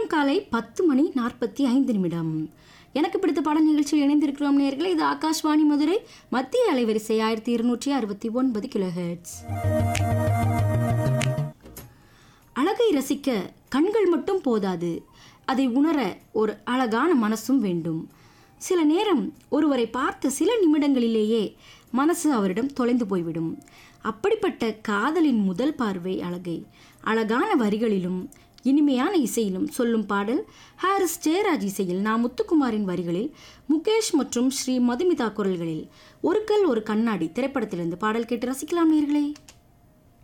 நேரம் காலை பத்து மணி நாற்பத்தி ஐந்து நிமிடம் எனக்கு பிடித்த பாடல் நிகழ்ச்சியில் இணைந்திருக்கிறோம் நேர்களே இது ஆகாஷ்வாணி மதுரை மத்திய அலைவரிசை ஆயிரத்தி இருநூற்றி அறுபத்தி ஒன்பது கிலோஹெர்ட்ஸ் அழகை ரசிக்க கண்கள் மட்டும் போதாது அதை உணர ஒரு அழகான மனசும் வேண்டும் சில நேரம் ஒருவரை பார்த்த சில நிமிடங்களிலேயே மனசு அவரிடம் தொலைந்து போய்விடும் அப்படிப்பட்ட காதலின் முதல் பார்வை அழகை அழகான வரிகளிலும் இனிமையான இசையிலும் சொல்லும் பாடல் ஹாரிஸ் ஜெயராஜ் இசையில் நா முத்துக்குமாரின் வரிகளில் முகேஷ் மற்றும் ஸ்ரீ மதுமிதா குரல்களில் ஒரு கல் ஒரு கண்ணாடி திரைப்படத்திலிருந்து பாடல் கேட்டு ரசிக்கலாம் நேர்களே